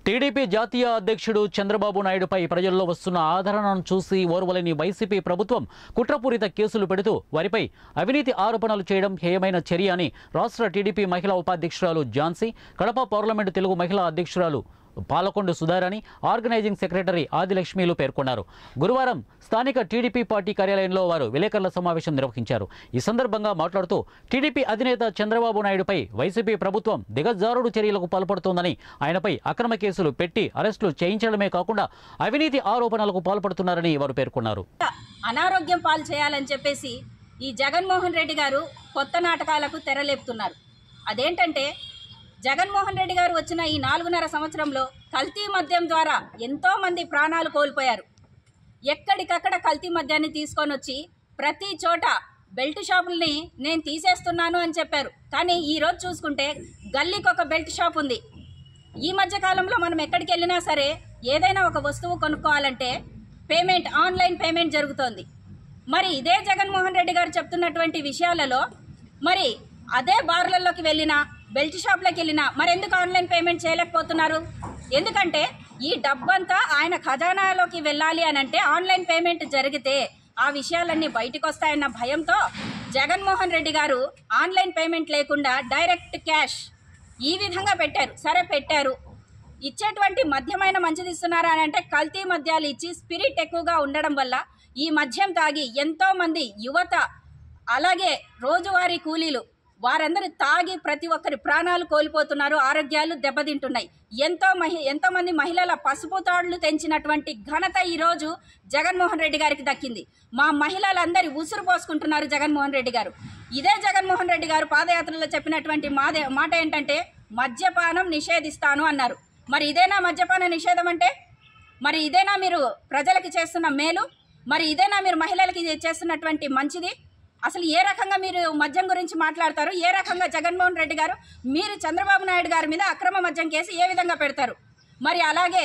TDP జాతీయ అధ్యక్షుడు చంద్రబాబు నాయుడుపై ప్రజల్లో వస్తున్న ఆదరణను చూసి ఓర్వలేని వైసీపీ ప్రభుత్వం కుట్రపూరిత కేసులు పెడుతూ వారిపై అవినీతి ఆరోపణలు చేయడం హేయమైన చర్య అని రాష్ట్ర టీడీపీ మహిళా ఉపాధ్యక్షురాలు ఝాన్సీ కడప పార్లమెంటు తెలుగు మహిళా అధ్యక్షురాలు పాలకొండు సుధారాణి ఆర్గనైజింగ్ సెక్రటరీ ఆదిలక్ష్మిలు పేర్కొన్నారు గురువారం స్థానిక టీడీపీ పార్టీ కార్యాలయంలో వారు విలేకరుల సమావేశం నిర్వహించారు ఈ సందర్భంగా మాట్లాడుతూ టీడీపీ అధినేత చంద్రబాబు నాయుడుపై వైసీపీ ప్రభుత్వం దిగజారుడు చర్యలకు పాల్పడుతోందని ఆయనపై అక్రమ కేసులు పెట్టి అరెస్టులు చేయించడమే కాకుండా అవినీతి ఆరోపణలకు పాల్పడుతున్నారని వారు పేర్కొన్నారు అనారోగ్యం పాలు చేయాలని చెప్పేసి ఈ జగన్మోహన్ రెడ్డి గారు కొత్త నాటకాలకు తెరలేపుతున్నారు అదేంటంటే జగన్మోహన్ రెడ్డి గారు వచ్చిన ఈ నాలుగున్నర సంవత్సరంలో కల్తీ మద్యం ద్వారా ఎంతో మంది ప్రాణాలు కోల్పోయారు ఎక్కడికక్కడ కల్తీ మద్యాన్ని తీసుకొని వచ్చి ప్రతి చోట బెల్ట్ షాపుల్ని నేను తీసేస్తున్నాను అని చెప్పారు కానీ ఈ రోజు చూసుకుంటే గల్లీకి ఒక బెల్ట్ షాప్ ఉంది ఈ మధ్య కాలంలో మనం ఎక్కడికి వెళ్ళినా సరే ఏదైనా ఒక వస్తువు కొనుక్కోవాలంటే పేమెంట్ ఆన్లైన్ పేమెంట్ జరుగుతోంది మరి ఇదే జగన్మోహన్ రెడ్డి గారు చెప్తున్నటువంటి విషయాలలో మరి అదే బార్లలోకి వెళ్ళినా బెల్ట్ షాప్లోకి వెళ్ళినా మరి ఎందుకు ఆన్లైన్ పేమెంట్ చేయలేకపోతున్నారు ఎందుకంటే ఈ డబ్బంతా ఆయన ఖజానాలోకి వెళ్ళాలి అని అంటే ఆన్లైన్ పేమెంట్ జరిగితే ఆ విషయాలన్నీ బయటకు వస్తాయన్న భయంతో జగన్మోహన్ రెడ్డి గారు ఆన్లైన్ పేమెంట్ లేకుండా డైరెక్ట్ క్యాష్ ఈ విధంగా పెట్టారు సరే పెట్టారు ఇచ్చేటువంటి మద్యమైన మంచిది ఇస్తున్నారా అని అంటే కల్తీ మద్యాలు ఇచ్చి స్పిరిట్ ఎక్కువగా ఉండడం వల్ల ఈ మద్యం తాగి ఎంతో మంది యువత అలాగే రోజువారీ కూలీలు వారందరూ తాగి ప్రతి ఒక్కరి ప్రాణాలు కోల్పోతున్నారు ఆరోగ్యాలు దెబ్బతింటున్నాయి ఎంతో మహి ఎంతో మంది మహిళల పసుపు తాడులు తెంచినటువంటి ఘనత ఈరోజు జగన్మోహన్ రెడ్డి గారికి దక్కింది మా మహిళలందరి ఉసురు పోసుకుంటున్నారు జగన్మోహన్ రెడ్డి గారు ఇదే జగన్మోహన్ రెడ్డి గారు పాదయాత్రలో చెప్పినటువంటి మాదే మాట ఏంటంటే మద్యపానం నిషేధిస్తాను అన్నారు మరి ఇదేనా మద్యపాన నిషేధం అంటే మరి ఇదేనా మీరు ప్రజలకి చేస్తున్న మేలు మరి ఇదేనా మీరు మహిళలకి చేస్తున్నటువంటి మంచిది అసలు ఏ రకంగా మీరు మద్యం గురించి మాట్లాడతారు ఏ రకంగా జగన్మోహన్ రెడ్డి గారు మీరు చంద్రబాబు నాయుడు గారి మీద అక్రమ మద్యం కేసు ఏ విధంగా పెడతారు మరి అలాగే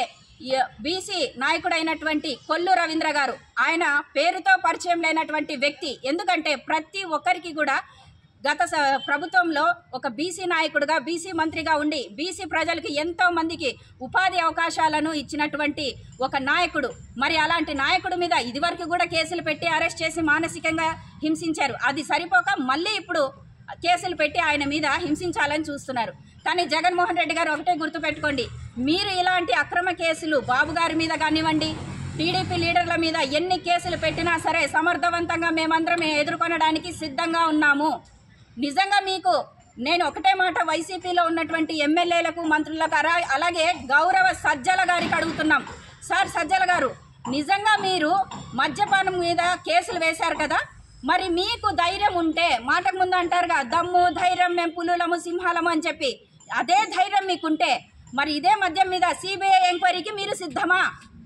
బీసీ నాయకుడైనటువంటి కొల్లు రవీంద్ర గారు ఆయన పేరుతో పరిచయం లేనటువంటి వ్యక్తి ఎందుకంటే ప్రతి ఒక్కరికి కూడా గత స- ప్రభుత్వంలో ఒక బీసీ నాయకుడిగా బీసీ మంత్రిగా ఉండి బీసీ ప్రజలకి ఎంతో మందికి ఉపాధి అవకాశాలను ఇచ్చినటువంటి ఒక నాయకుడు మరి అలాంటి నాయకుడి మీద ఇదివరకు కూడా కేసులు పెట్టి అరెస్ట్ చేసి మానసికంగా హింసించారు అది సరిపోక మళ్ళీ ఇప్పుడు కేసులు పెట్టి ఆయన మీద హింసించాలని చూస్తున్నారు కానీ జగన్మోహన్ రెడ్డి గారు ఒకటే గుర్తుపెట్టుకోండి మీరు ఇలాంటి అక్రమ కేసులు బాబు గారి మీద కానివ్వండి టీడీపీ లీడర్ల మీద ఎన్ని కేసులు పెట్టినా సరే సమర్థవంతంగా మేమందరం ఎదుర్కొనడానికి సిద్ధంగా ఉన్నాము నిజంగా మీకు నేను ఒకటే మాట వైసీపీలో ఉన్నటువంటి ఎమ్మెల్యేలకు మంత్రులకు అరా- అలాగే గౌరవ సజ్జల గారికి అడుగుతున్నాం సార్ సజ్జల గారు నిజంగా మీరు మద్యపానం మీద కేసులు వేశారు కదా మరి మీకు ధైర్యం ఉంటే మాటకు ముందు అంటారుగా దమ్ము ధైర్యం మేము పులులము సింహాలము అని చెప్పి అదే ధైర్యం మీకుంటే మరి ఇదే మద్యం మీద సిబిఐ ఎంక్వైరీకి మీరు సిద్ధమా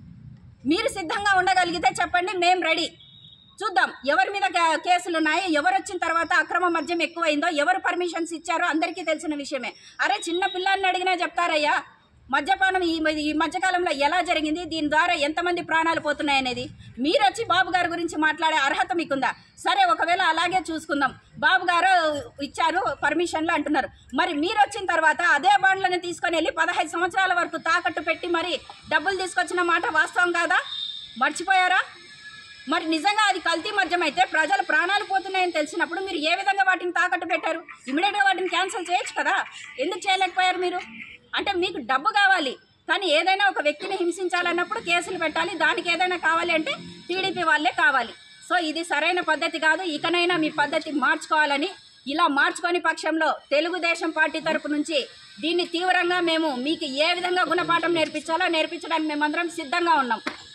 మీరు సిద్ధంగా ఉండగలిగితే చెప్పండి మేం రెడీ చూద్దాం ఎవరి మీద కే- కేసులు ఉన్నాయి ఎవరు వచ్చిన తర్వాత అక్రమ మద్యం ఎక్కువైందో ఎవరు పర్మిషన్స్ ఇచ్చారో అందరికీ తెలిసిన విషయమే అరే చిన్న పిల్లల్ని అడిగినా చెప్తారయ్యా మద్యపానం ఈ మ- ఈ మధ్యకాలంలో ఎలా జరిగింది దీని ద్వారా ఎంతమంది ప్రాణాలు పోతున్నాయనేది మీరు వచ్చి బాబు గారి గురించి మాట్లాడే అర్హత మీకుందా సరే ఒకవేళ అలాగే చూసుకుందాం బాబు గారు ఇచ్చారు పర్మిషన్లు అంటున్నారు మరి మీరు వచ్చిన తర్వాత అదే బాండ్లను తీసుకొని వెళ్ళి పదహైదు సంవత్సరాల వరకు తాకట్టు పెట్టి మరి డబ్బులు తీసుకొచ్చిన మాట వాస్తవం కాదా మర్చిపోయారా మరి నిజంగా అది కల్తీ మద్యం అయితే ప్రజలు ప్రాణాలు పోతున్నాయని తెలిసినప్పుడు మీరు ఏ విధంగా వాటిని తాకట్టు పెట్టారు ఇమీడియట్గా వాటిని క్యాన్సిల్ చేయొచ్చు కదా ఎందుకు చేయలేకపోయారు మీరు అంటే మీకు డబ్బు కావాలి కానీ ఏదైనా ఒక వ్యక్తిని హింసించాలన్నప్పుడు కేసులు పెట్టాలి దానికి ఏదైనా కావాలి అంటే టీడీపీ వాళ్ళే కావాలి సో ఇది సరైన పద్ధతి కాదు ఇకనైనా మీ పద్ధతి మార్చుకోవాలని ఇలా మార్చుకొని పక్షంలో తెలుగుదేశం పార్టీ తరపు నుంచి దీన్ని తీవ్రంగా మేము మీకు ఏ విధంగా గుణపాఠం నేర్పించాలో నేర్పించడానికి మేమందరం సిద్ధంగా ఉన్నాం